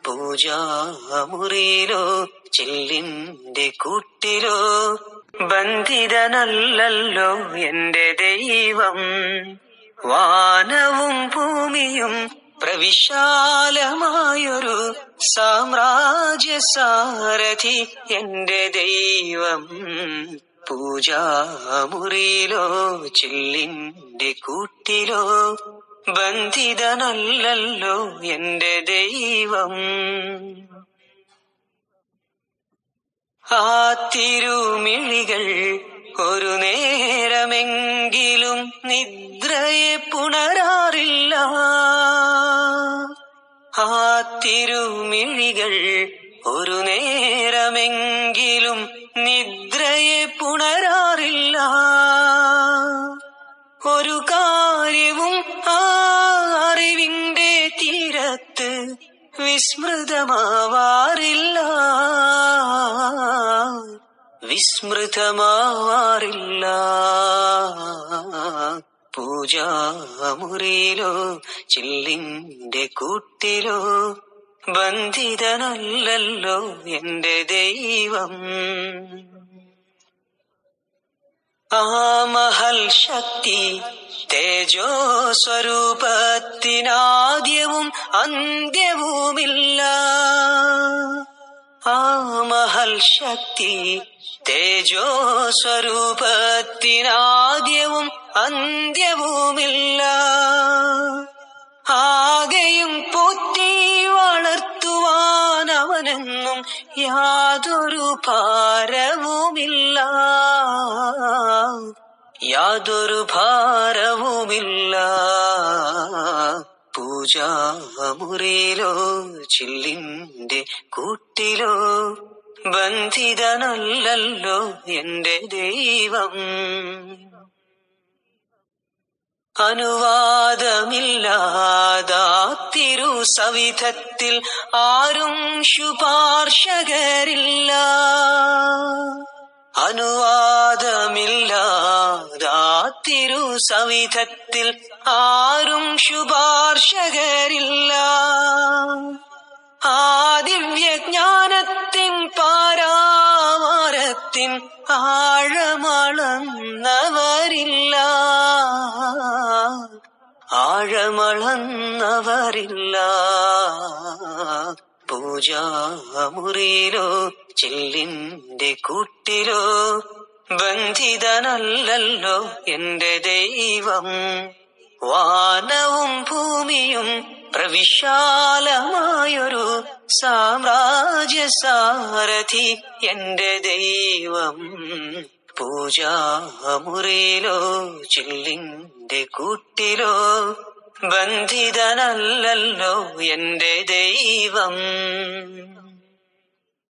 പൂജാമുറിയിലോ ചില്ലിന്റെ കൂട്ടിലോ ബന്ധിതനല്ലല്ലോ എന്റെ ദൈവം വാനവും ഭൂമിയും പ്രവിശാലമായൊരു സാമ്രാജ്യ സാരഥി എന്റെ ദൈവം പൂജാമുറിയിലോ ചില്ലിന്റെ കൂട്ടിലോ ബന്ധിതനല്ലല്ലോ എന്റെ ദൈവം ആ തിരുമിഴികൾ ഒരു നേരമെങ്കിലും നിദ്രയെ പുണരാറില്ല ആ തിരുമിഴികൾ ഒരു നേരമെങ്കിലും നിദ്രയെ പുണരാറില്ല ഒരു കാര്യവും ആ അറിവിന്റെ തീരത്ത് വിസ്മൃതമാവാറില്ല വിസ്മൃതമാവാറില്ല പൂജാമുറിയിലോ ചില്ലിന്റെ കൂട്ടിലോ ബന്ധിതനല്ലല്ലോ എന്റെ ദൈവം ആ മഹൽ ശക്തി തേജോ സ്വരൂപത്തിനാദ്യവും അന്ത്യവുമില്ല ആ മഹൽ ശക്തി തേജോ സ്വരൂപത്തിനാദ്യവും അന്ത്യവുമില്ല ആകെയും പോറ്റി വളർത്തുവാൻ അവനെന്നും യാതൊരു ഭാരവുമില്ല യാതൊരു ഭാരവുമില്ല പൂജാമുറിയിലോ ചില്ലിന്റെ കൂട്ടിലോ ബന്ധിതനല്ലല്ലോ എന്റെ ദൈവം അനുവാദമില്ലാതാ തിരു സവിധത്തിൽ ആരും ശുപാർശകരില്ല അനുവാദമില്ലാതാ തിരു സവിധത്തിൽ ആരും ശുപാർശകരില്ല ആ ദിവ്യജ്ഞാനത്തിൻ പാരാവാരത്തിൻ ആഴമളന്നവരില്ല ആഴമളന്നവരില്ല പൂജാമുറിയിലോ ചില്ലിന്റെ കൂട്ടിലോ ബന്ധിതനല്ലല്ലോ എന്റെ ദൈവം വാനവും ഭൂമിയും പ്രവിശാലമായൊരു സാമ്രാജ്യ സാരഥി എന്റെ ദൈവം പൂജാമുറിയിലോ ചില്ലിന്റെ കൂട്ടിലോ ബന്ധിതനല്ലല്ലോ എന്റെ ദൈവം